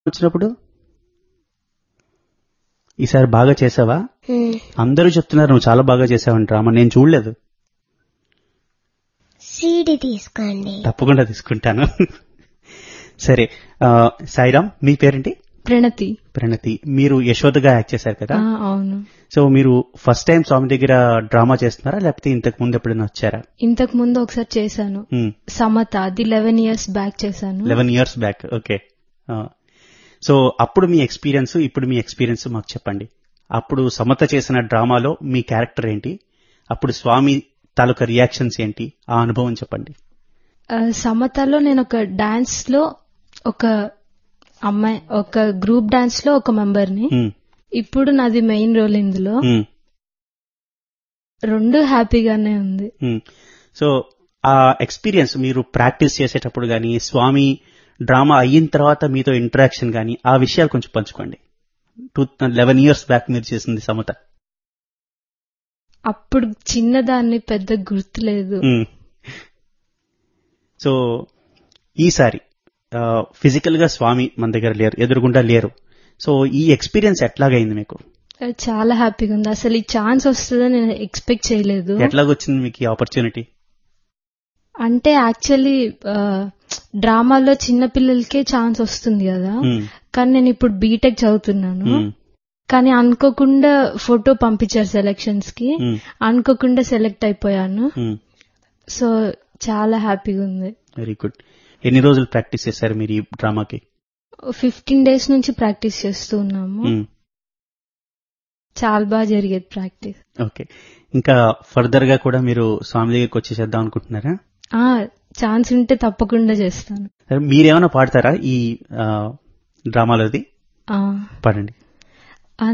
వచ్చినప్పుడు ఈసారి బాగా చేసావా ఉమ్, అందరూ చెప్తున్నారు నువ్వు చాలా బాగా చేసావని డ్రామా నేను చూడలేదు సీడీ తీసుకోండి తప్పకుండా తీసుకుంటాను సరే ఆ, సాయిరామ్ మీ పేరేంటి ప్రణతి ప్రణతి మీరు యశోదగా యాక్ట్ చేశారు కదా ఆ, అవును సో మీరు ఫస్ట్ టైం స్వామి దగ్గర డ్రామా చేస్తున్నారా లేకపోతే ఇంతకు ముందు ఎప్పుడైనా వచ్చారా ఇంతకు ముందు ఒకసారి చేశాను సమత అది లెవెన్ ఇయర్స్ బ్యాక్ చేశాను eleven years back okay so అప్పుడు మీ ఎక్స్పీరియన్స్ ఇప్పుడు మీ ఎక్స్పీరియన్స్ మాకు చెప్పండి అప్పుడు సమత చేసిన డ్రామాలో మీ క్యారెక్టర్ ఏంటి అప్పుడు స్వామి తాలూకా రియాక్షన్స్ ఏంటి ఆ అనుభవం చెప్పండి ఆ, సమతలో నేను ఒక డాన్స్ లో ఒక అమ్మాయి ఒక గ్రూప్ డాన్స్ లో ఒక మెంబర్ ని మ్మ్. ఇప్పుడు నాది మెయిన్ రోల్ ఇందులో మ్మ్. రెండు హ్యాపీగానే ఉంది మ్మ్. సో ఆ ఎక్స్పీరియన్స్ మీరు ప్రాక్టీస్ చేసేటప్పుడు కానీ స్వామి డ్రామా అయిన తర్వాత మీతో ఇంటరాక్షన్ కానీ ఆ విషయాలు కొంచెం పంచుకోండి టూ లెవెన్ ఇయర్స్ బ్యాక్ మీరు చేసింది సమత అప్పుడు చిన్నదాన్ని పెద్ద గుర్తులేదు మ్మ్. సో ఈసారి ఫిజికల్ గా స్వామి మన దగ్గర లేరు ఎదురుగుండా లేరు సో ఈ ఎక్స్పీరియన్స్ ఎట్లాగైంది మీకు ఆ, చాలా హ్యాపీగా ఉంది అసలు ఈ ఛాన్స్ వస్తుందని నేను ఎక్స్పెక్ట్ చేయలేదు ఎట్లాగొచ్చింది మీకు ఈ ఆపర్చునిటీ అంటే యాక్చువల్లీ డ్రామాలో చిన్న పిల్లలకే ఛాన్స్ వస్తుంది కదా కానీ నేను ఇప్పుడు బీటెక్ చదువుతున్నాను కానీ అనుకోకుండా ఫోటో పంపించారు సెలక్షన్స్ కి అనుకోకుండా సెలెక్ట్ అయిపోయాను సో చాలా హ్యాపీగా ఉంది వెరీ గుడ్ ఎన్ని రోజులు ప్రాక్టీస్ చేశారు మీరు ఈ డ్రామాకి ఫిఫ్టీన్ డేస్ నుంచి ప్రాక్టీస్ చేస్తూ ఉన్నాము చాలా బాగా జరిగేది ప్రాక్టీస్ ఓకే ఇంకా ఫర్దర్ గా కూడా మీరు స్వామి దగ్గరికి వచ్చి చేద్దాం అనుకుంటున్నారా ఆ ఛాన్స్ ఉంటే తప్పకుండా చేస్తాను సరే, మీరేమైనా పాడతారా ఈ డ్రామాలోది ఆ పాడండి